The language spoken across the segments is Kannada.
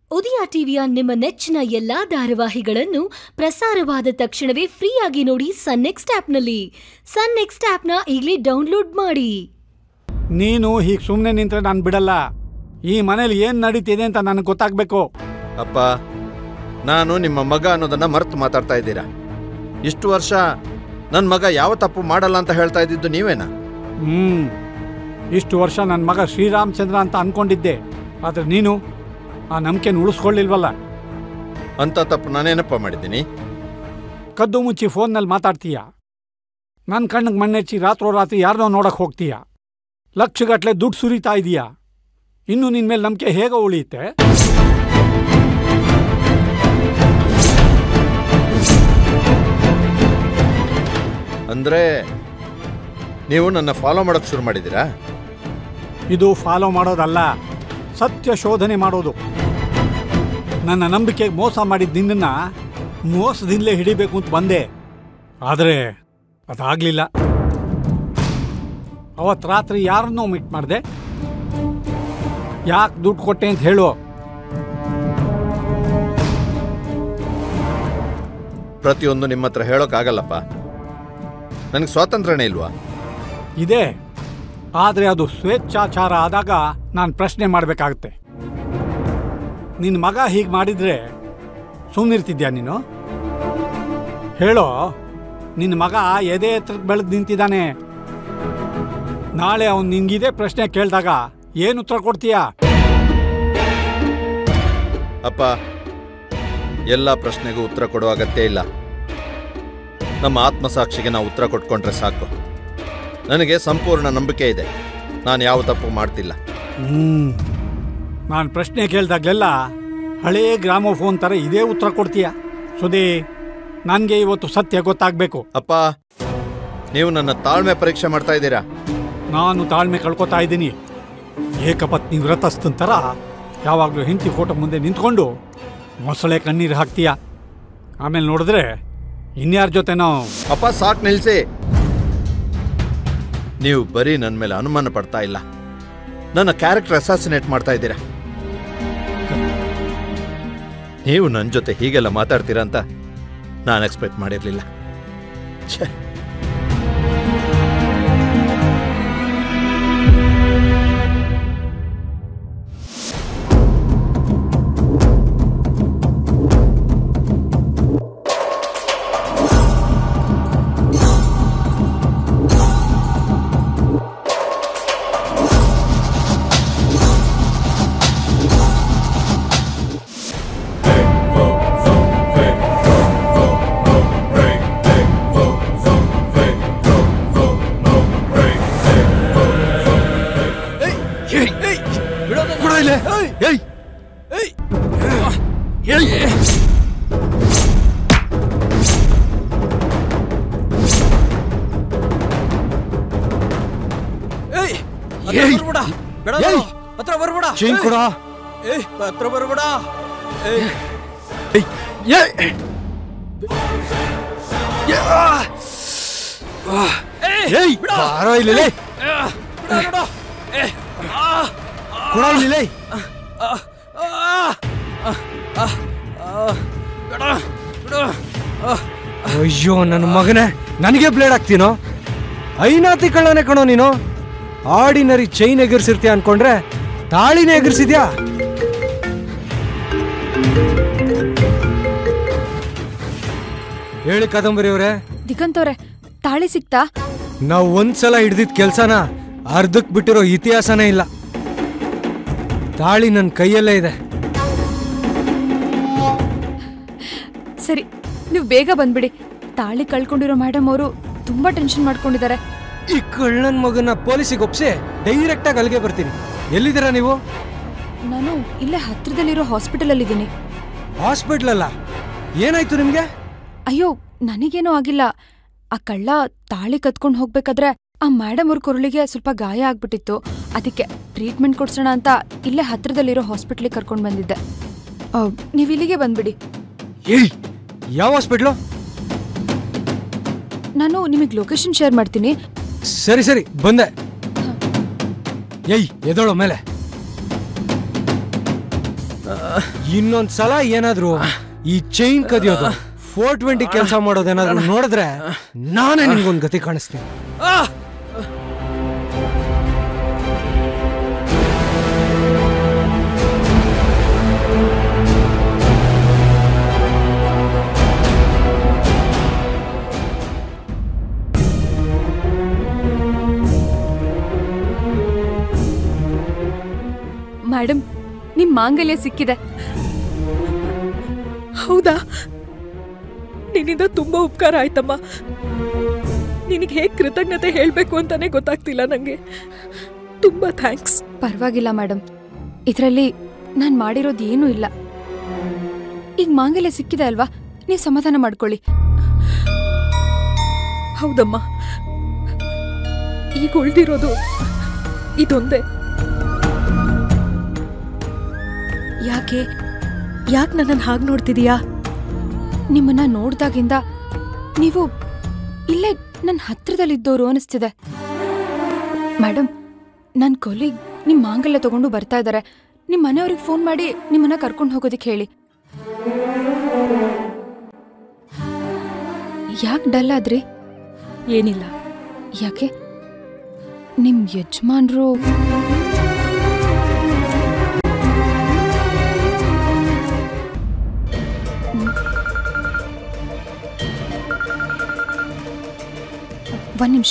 ಉದಯ ಟಿವಿಯ ನಿಮ್ಮ ನೆಚ್ಚಿನ ಎಲ್ಲಾ ಧಾರಾವಾಹಿಗಳನ್ನು ಪ್ರಸಾರವಾದ ತಕ್ಷಣವೇ ಫ್ರೀಯಾಗಿ ನೋಡಿ ಸನ್ ನೆಕ್ಸ್ಟ್ ಆಪ್ನಲ್ಲಿ ಸನ್ ನೆಕ್ಸ್ಟ್ ಆಪ್ನ ಈಗಲೇ ಡೌನ್ಲೋಡ್ ಮಾಡಿ ನೀನು ಹೀಗೆ ಸುಮ್ಮನೆ ನಿಂತ್ರೆ ನಾನು ಬಿಡಲ್ಲ ಈ ಮನೇಲಿ ಏನು ನಡೀತಿದೆ ಅಂತ ನನಗೆ ಗೊತ್ತಾಗಬೇಕು ಅಪ್ಪ ನಾನು ನಿಮ್ಮ ಮಗ ಅನ್ನೋದನ್ನ ಮರೆತು ಮಾತಾಡ್ತಾ ಇದ್ದೀರಾ ಇಷ್ಟು ವರ್ಷ ನನ್ನ ಮಗ ಯಾವ ತಪ್ಪು ಮಾಡಲ್ಲ ಅಂತ ಹೇಳ್ತಾ ಇದ್ದಿದ್ದು ನೀವೇನಾ ಹ್ಞೂ ಇಷ್ಟು ವರ್ಷ ನನ್ನ ಮಗ ಶ್ರೀರಾಮಚಂದ್ರ ಅಂತ ಅನ್ಕೊಂಡಿದ್ದೆ ಆದರೆ ನೀನು ಆ ನಂಬಿಕೆನ ಉಳಿಸ್ಕೊಳ್ಳಿಲ್ವಲ್ಲ ಅಂತ ತಪ್ಪು ನಾನೇನಪ್ಪ ಮಾಡಿದ್ದೀನಿ ಕದ್ದು ಮುಚ್ಚಿ ಫೋನ್ನಲ್ಲಿ ಮಾತಾಡ್ತೀಯ ನನ್ನ ಕಣ್ಣಿಗೆ ಮಣ್ಣೆಚ್ಚಿ ರಾತ್ರೋರಾತ್ರಿ ಯಾರನ್ನೋ ನೋಡಕ್ಕೆ ಹೋಗ್ತೀಯ ಲಕ್ಷಗಟ್ಟಲೆ ದುಡ್ಡು ಸುರಿತಾ ಇದೀಯ ಇನ್ನು ನಿನ್ನ ಮೇಲೆ ನಂಬಿಕೆ ಹೇಗೆ ಉಳಿಯುತ್ತೆ ಅಂದ್ರೆ ನೀವು ನನ್ನ ಫಾಲೋ ಮಾಡೋಕೆ ಶುರು ಮಾಡಿದ್ದೀರಾ ಇದು ಫಾಲೋ ಮಾಡೋದಲ್ಲ ಸತ್ಯ ಶೋಧನೆ ಮಾಡೋದು ನನ್ನ ನಂಬಿಕೆಗೆ ಮೋಸ ಮಾಡಿದ ನಿನ್ನನ್ನ ಮೋಸದಿಂದಲೇ ಹಿಡಿಬೇಕು ಅಂತ ಬಂದೆ ಆದರೆ ಅದಾಗಲಿಲ್ಲ ಅವತ್ತು ರಾತ್ರಿ ಯಾರನ್ನೋ ಮೀಟ್ ಮಾಡಿದೆ ಯಾಕೆ ದುಡ್ಡು ಕೊಟ್ಟೆ ಅಂತ ಹೇಳು ಪ್ರತಿಯೊಂದು ನಿಮ್ಮ ಹತ್ರ ಹೇಳೋಕ್ಕಾಗಲ್ಲಪ್ಪ ನನಗೆ ಸ್ವಾತಂತ್ರ್ಯನೇ ಇಲ್ವಾ ಇದೆ ಆದರೆ ಅದು ಸ್ವೇಚ್ಛಾಚಾರ ಆದಾಗ ನಾನು ಪ್ರಶ್ನೆ ಮಾಡಬೇಕಾಗುತ್ತೆ ನಿನ್ನ ಮಗ ಹೀಗೆ ಮಾಡಿದ್ರೆ ಸುಮ್ಮನಿರ್ತಿದ್ಯಾ ನೀನು ಹೇಳೋ ನಿನ್ನ ಮಗ ಎದೆ ಎತ್ತರಕ್ಕೆ ಬೆಳೆದು ನಿಂತಿದ್ದಾನೆ ನಾಳೆ ಅವನು ನಿಂಗಿದೆ ಪ್ರಶ್ನೆ ಕೇಳಿದಾಗ ಏನು ಉತ್ತರ ಕೊಡ್ತೀಯಾ ಅಪ್ಪ ಎಲ್ಲ ಪ್ರಶ್ನೆಗೂ ಉತ್ತರ ಕೊಡೋ ಅಗತ್ಯ ಇಲ್ಲ ನಮ್ಮ ಆತ್ಮಸಾಕ್ಷಿಗೆ ನಾವು ಉತ್ತರ ಕೊಟ್ಕೊಂಡ್ರೆ ಸಾಕು ನನಗೆ ಸಂಪೂರ್ಣ ನಂಬಿಕೆ ಇದೆ ನಾನು ಯಾವ ತಪ್ಪು ಮಾಡ್ತಿಲ್ಲ ಹ್ಮ್ ನಾನು ಪ್ರಶ್ನೆ ಕೇಳಿದಾಗಲೆಲ್ಲ ಹಳೇ ಗ್ರಾಮೋಫೋನ್ ಥರ ಇದೇ ಉತ್ತರ ಕೊಡ್ತೀಯ ಸುದೇ ನನಗೆ ಇವತ್ತು ಸತ್ಯ ಗೊತ್ತಾಗಬೇಕು ಅಪ್ಪ ನೀವು ನನ್ನ ತಾಳ್ಮೆ ಪರೀಕ್ಷೆ ಮಾಡ್ತಾ ಇದ್ದೀರಾ ನಾನು ತಾಳ್ಮೆ ಕಳ್ಕೊತಾ ಇದ್ದೀನಿ ಏಕಪತ್ನಿ ವ್ರತಸ್ಥನ್ ಥರ ಯಾವಾಗಲೂ ಹೆಂಡತಿ ಫೋಟೋ ಮುಂದೆ ನಿಂತ್ಕೊಂಡು ಮೊಸಳೆ ಕಣ್ಣೀರು ಹಾಕ್ತೀಯ ಆಮೇಲೆ ನೋಡಿದ್ರೆ ಇನ್ಯಾರ ಜೊತೆನೋ ಅಪ್ಪ ಸಾಕ್ ನಿಲ್ಸಿ ನೀವು ಬರೀ ನನ್ನ ಮೇಲೆ ಅನುಮಾನ ಪಡ್ತಾ ಇಲ್ಲ ನನ್ನ ಕ್ಯಾರೆಕ್ಟರ್ ಅಸಾಸಿನೇಟ್ ಮಾಡ್ತಾ ಇದ್ದೀರಾ ನೀವು ನನ್ನ ಜೊತೆ ಹೀಗೆಲ್ಲ ಮಾತಾಡ್ತೀರಾ ಅಂತ ನಾನು ಎಕ್ಸ್ಪೆಕ್ಟ್ ಮಾಡಿರಲಿಲ್ಲ ಛೇ ಏಯ್ ಹತ್ರ ಬರ್ಬೇಡ ಬೇಡ ಬೇಡ. ಹತ್ರ ಬರ್ಬೇಡ ಚೈನ್ ಕೊಡ ಏಯ್ ಹತ್ರ ಬರ್ಬೇಡ ಏಯ್ ಏಯ್ ಬಿಡ. ಬಾರೋ ಇಲ್ಲಿ ಲೇ. ಬಿಡ ಬಿಡ ಏಯ್ ಕೊಡ ಇಲ್ಲಿ ಲೇ. ಬೇಡ ಬಿಡ ಅಯ್ಯೋ ನನ್ನ ಮಗನೇ ನನಗೆ ಬ್ಲೇಡ್ ಹಾಕ್ತೀನೋ ಐನಾತಿ ಕಳ್ಳನೆ ಕಣೋ ನೀನು ಆರ್ಡಿನರಿ ಚೈನ್ ಎಗರ್ಸಿರ್ತೀಯ ಅನ್ಕೊಂಡ್ರೆ ತಾಳಿನೇ ಎಗರ್ಸಿದ್ಯಾ ಹೇಳಿ ಕಾದಂಬರಿ ಅವರೇ ದಿಗಂತವ್ರೆ ತಾಳಿ ಸಿಕ್ತಾ ನಾವು ಒಂದ್ಸಲ ಹಿಡ್ದಿದ್ ಕೆಲ್ಸನ ಅರ್ಧಕ್ ಬಿಟ್ಟಿರೋ ಇತಿಹಾಸನೇ ಇಲ್ಲ ತಾಳಿ ನನ್ನ ಕೈಯಲ್ಲೇ ಇದೆ ಸರಿ ನೀವು ಬೇಗ ಬಂದ್ಬಿಡಿ ತಾಳಿ ಕಳ್ಕೊಂಡಿರೋ ಮೇಡಮ್ ಅವರು ತುಂಬಾ ಟೆನ್ಷನ್ ಮಾಡ್ಕೊಂಡಿದ್ದಾರೆ ಈ ಕಳ್ಳನ್ ಮಗನ ಪೊಲೀಸಿಗೆ ಒಪ್ಸಿ ಡೈರೆಕ್ಟ್ ಆಗಿ ಅಲ್ಲಿಗೆ ಬರ್ತೀನಿ ಎಲ್ಲಿದ್ದೀರಾ ನೀವು ನಾನು ಇಲ್ಲೇ ಹತ್ರದಲ್ಲಿರೋ ಹಾಸ್ಪಿಟಲ್ ಅಲ್ಲಿ ಇದ್ದೀನಿ ಹಾಸ್ಪಿಟ್ಲ್ ಅಲ್ಲ ಏನಾಯ್ತು ನಿಮ್ಗೆ ಅಯ್ಯೋ ನನಗೇನೂ ಆಗಿಲ್ಲ ಆ ಕಳ್ಳ ತಾಳಿ ಕತ್ಕೊಂಡು ಹೋಗ್ಬೇಕಾದ್ರೆ ಆ ಮೇಡಮ್ ಅವ್ರ ಕೊರಳಿಗೆ ಸ್ವಲ್ಪ ಗಾಯ ಆಗ್ಬಿಟ್ಟಿತ್ತು ಅದಕ್ಕೆ ಟ್ರೀಟ್ಮೆಂಟ್ ಕೊಡ್ಸೋಣ ಅಂತ ಇಲ್ಲೇ ಹತ್ರದಲ್ಲಿರೋ ಹಾಸ್ಪಿಟ್ಲಿಗೆ ಕರ್ಕೊಂಡು ಬಂದಿದ್ದೆ ಆ, ನೀವ್ ಇಲ್ಲಿಗೆ ಬಂದ್ಬಿಡಿ ಏಯ್ ಯಾವ ಹಾಸ್ಪಿಟ್ಲು ನಾನು ನಿಮಗೆ ಲೊಕೇಶನ್ ಶೇರ್ ಮಾಡ್ತೀನಿ ಸರಿ ಸರಿ ಬಂದೆ ಏಯ್ ಎದೋಳು ಮೇಲೆ ಇನ್ನೊಂದ್ ಸಲ ಏನಾದ್ರು ಈ ಚೈನ್ ಕದಿಯೋದು ಫೋರ್ ಟ್ವೆಂಟಿ ಕೆಲಸ ಮಾಡೋದೇನಾದ್ರು ನೋಡಿದ್ರೆ ನಾನೇ ನಿನ್ಗೊಂದು ಗತಿ ಕಾಣಿಸ್ತೀನಿ ಮೇಡಮ್ ನಿಮ್ ಮಾಂಗಲ್ಯ ಸಿಕ್ಕಿದೆ ಹೌದಾ ನಿನ್ನಿಂದ ತುಂಬಾ ಉಪಕಾರ ಆಯ್ತಮ್ಮ ನಿನಗೆ ಹೇಗೆ ಕೃತಜ್ಞತೆ ಹೇಳಬೇಕು ಅಂತಾನೆ ಗೊತ್ತಾಗ್ತಿಲ್ಲ ನಂಗೆ ತುಂಬಾ ಥ್ಯಾಂಕ್ಸ್ ಪರವಾಗಿಲ್ಲ ಮೇಡಮ್ ಇದರಲ್ಲಿ ನಾನು ಮಾಡಿರೋದು ಏನೂ ಇಲ್ಲ ಈಗ ಮಾಂಗಲ್ಯ ಸಿಕ್ಕಿದೆ ಅಲ್ವಾ ನೀವು ಸಮಾಧಾನ ಮಾಡ್ಕೊಳ್ಳಿ ಹೌದಮ್ಮ ಈಗ ಉಳ್ದಿರೋದು ಇದೊಂದೇ ಯಾಕೆ ಯಾಕೆ ನನ್ನನ್ನು ಹಾಗೆ ನೋಡ್ತಿದೀಯಾ ನಿಮ್ಮನ್ನ ನೋಡ್ದಾಗಿಂದ ನೀವು ಇಲ್ಲೇ ನನ್ನ ಹತ್ರದಲ್ಲಿದ್ದೋರು ಅನಿಸ್ತಿದೆ ಮೇಡಮ್ ನನ್ನ ಕೊಲಿಗ್ ನಿಮ್ಮ ಮಾಂಗಲ್ಯ ತಗೊಂಡು ಬರ್ತಾ ಇದ್ದಾರೆ ನಿಮ್ಮ ಮನೆಯವ್ರಿಗೆ ಫೋನ್ ಮಾಡಿ ನಿಮ್ಮನ್ನ ಕರ್ಕೊಂಡು ಹೋಗೋದಕ್ಕೆ ಹೇಳಿ ಯಾಕೆ ಡಲ್ ಆದ್ರಿ ಏನಿಲ್ಲ ಯಾಕೆ ನಿಮ್ ಯಜಮಾನ್ರು ಹ್ಮ್. ಒಂದ್ ನಿಮಿಷ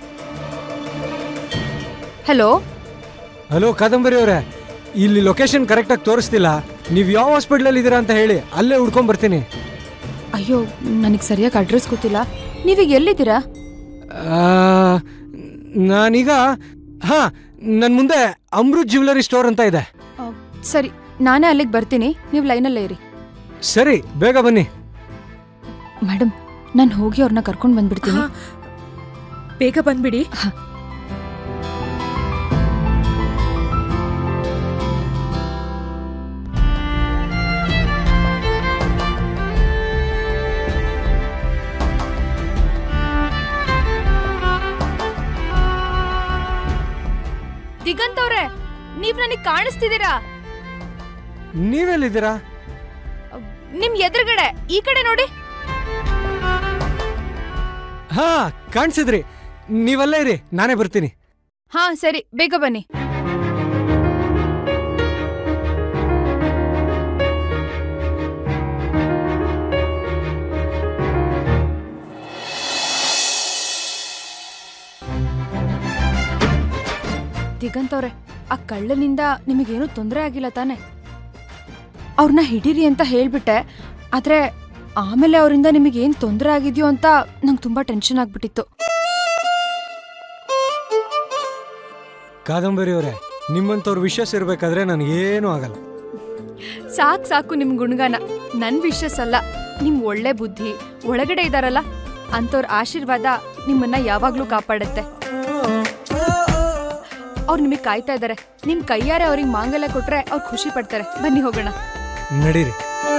ಹಲೋ ಹಲೋ ಕಾದಂಬರಿ ಅವರೇ ಇಲ್ಲಿ ಲೊಕೇಶನ್ ಕರೆಕ್ಟಾಗಿ ತೋರಿಸ್ತಿಲ್ಲ ನೀವು ಯಾವ ಹಾಸ್ಪಿಟ್ಲಲ್ಲಿ ಇದ್ದೀರಾ ಅಂತ ಹೇಳಿ ಅಲ್ಲೇ ಹುಡ್ಕೊಂಡ್ ಬರ್ತೀನಿ ಅಯ್ಯೋ ನನಗೆ ಸರಿಯಾಗಿ ಅಡ್ರೆಸ್ ಗೊತ್ತಿಲ್ಲ ನೀವೀಗ ಎಲ್ಲಿದ್ದೀರಾ ಆ, ನಾನೀಗ ಹಾ ನನ್ನ ಮುಂದೆ ಅಮೃತ್ ಜ್ಯುವೆಲರಿ ಸ್ಟೋರ್ ಅಂತ ಇದೆ ಆ, ಸರಿ ನಾನೇ ಅಲ್ಲಿಗೆ ಬರ್ತೀನಿ ನೀವು ಲೈನಲ್ಲೇ ಇರಿ ಸರಿ ಬೇಗ ಬನ್ನಿ ಮೇಡಮ್ ನಾನು ಹೋಗಿ ಅವ್ರನ್ನ ಕರ್ಕೊಂಡು ಬಂದ್ಬಿಡ್ತೀನಿ ಹಾ. ಬೇಗ ಬಂದ್ಬಿಡಿ ದಿಗಂತ್ ಅವ್ರೆ ನೀವ್ ನನಗೆ ಕಾಣಿಸ್ತಿದ್ದೀರಾ ನೀವೆಲ್ಲಿದ್ದೀರಾ ನಿಮ್ ಎದುರುಗಡೆ ಈ ಕಡೆ ನೋಡಿ ಹಾ ಕಾಣಿಸಿದ್ರಿ ನೀವಲ್ಲೇ ಇರಿ ನಾನೇ ಬರ್ತೀನಿ ಹಾ ಸರಿ ಬೇಗ ಬನ್ನಿ ದಿಗಂತ್ ಅವ್ರೆ ಆ ಕಳ್ಳನಿಂದ ನಿಮಗೇನು ತೊಂದರೆ ಆಗಿಲ್ಲ ತಾನೆ ಅವ್ರನ್ನ ಹಿಡೀರಿ ಅಂತ ಹೇಳ್ಬಿಟ್ಟೆ ಆದ್ರೆ ಆಮೇಲೆ ಅವರಿಂದ ನಿಮಗೇನ್ ತೊಂದರೆ ಆಗಿದ್ಯೋ ಅಂತ ನಂಗೆ ತುಂಬಾ ಟೆನ್ಷನ್ ಆಗ್ಬಿಟ್ಟಿತ್ತು ಕಾದಂಬರಿ ಅವರೇ ನಿಮ್ಮಂಥವ್ರ ವಿಶ್ವಾಸ ಇರಬೇಕಾದ್ರೆ ನನಗೇನೂ ಆಗಲ್ಲ ಸಾಕ್ ಸಾಕು ನಿಮ್ ಗುಣಗಾನ ನನ್ ವಿಶ್ವಾಸ ಅಲ್ಲ ನಿಮ್ ಒಳ್ಳೆ ಬುದ್ಧಿ ಒಳಗಡೆ ಇದಾರಲ್ಲ ಅಂತವ್ರ ಆಶೀರ್ವಾದ ನಿಮ್ಮನ್ನ ಯಾವಾಗ್ಲೂ ಕಾಪಾಡುತ್ತೆ ಅವ್ರು ನಿಮಗೆ ಕಾಯ್ತಾ ಇದಾರೆ ನಿಮ್ ಕೈಯಾರೆ ಅವ್ರಿಗೆ ಮಾಂಗಲ್ಯ ಕೊಟ್ರೆ ಅವ್ರು ಖುಷಿ ಪಡ್ತಾರೆ ಬನ್ನಿ ಹೋಗೋಣ ನಡೀರಿ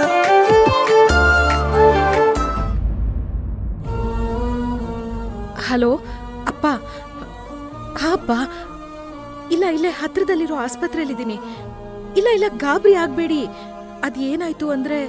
ಹಲೋ ಅಪ್ಪ ಹಾ ಅಪ್ಪ ಇಲ್ಲ ಇಲ್ಲೇ ಹತ್ರದಲ್ಲಿರೋ ಆಸ್ಪತ್ರೆಯಲ್ಲಿದ್ದೀನಿ ಇಲ್ಲ ಇಲ್ಲ ಗಾಬರಿ ಆಗ್ಬೇಡಿ ಅದೇನಾಯ್ತು ಅಂದ್ರೆ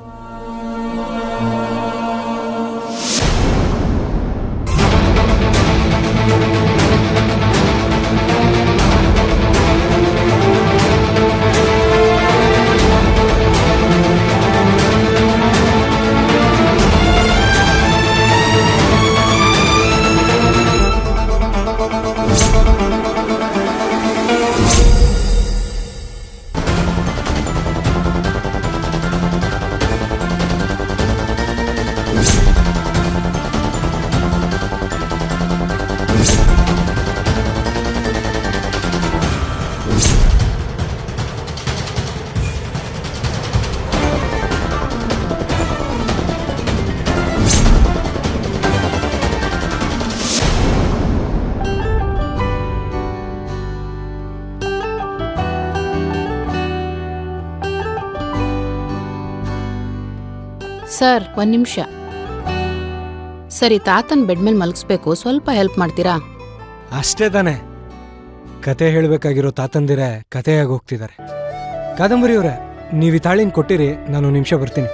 ಸರ್ ಒಂದ್ ನಿಮಿಷ ಸರಿ ತಾತನ್ ಬೆಡ್ ಮೇಲೆ ಮಲಗಿಸ್ಬೇಕು ಸ್ವಲ್ಪ ಹೆಲ್ಪ್ ಮಾಡ್ತೀರಾ ಅಷ್ಟೇ ತಾನೆ ಕತೆ ಹೇಳಬೇಕಾಗಿರೋ ತಾತಂದಿರೆ ಕತೆಯಾಗಿ ಹೋಗ್ತಿದ್ದಾರೆ ಕಾದಂಬರಿ ಅವರೇ ನೀವು ಈ ತಾಳಿನ ಕೊಟ್ಟಿರಿ ನಾನು ಒಂದು ನಿಮಿಷ ಬರ್ತೀನಿ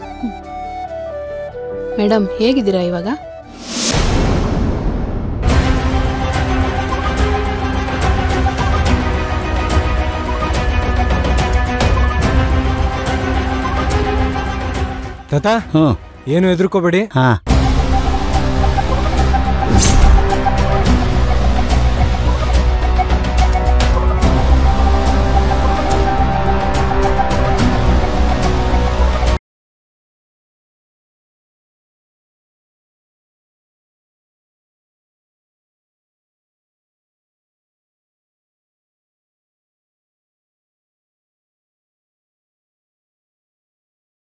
ಮೇಡಮ್ ಹೇಗಿದ್ದೀರಾ ಇವಾಗ ತಾತ ಹ್ಞೂ ಏನು ಹೆದರ್ಕೋಬೇಡಿ ಹಾಂ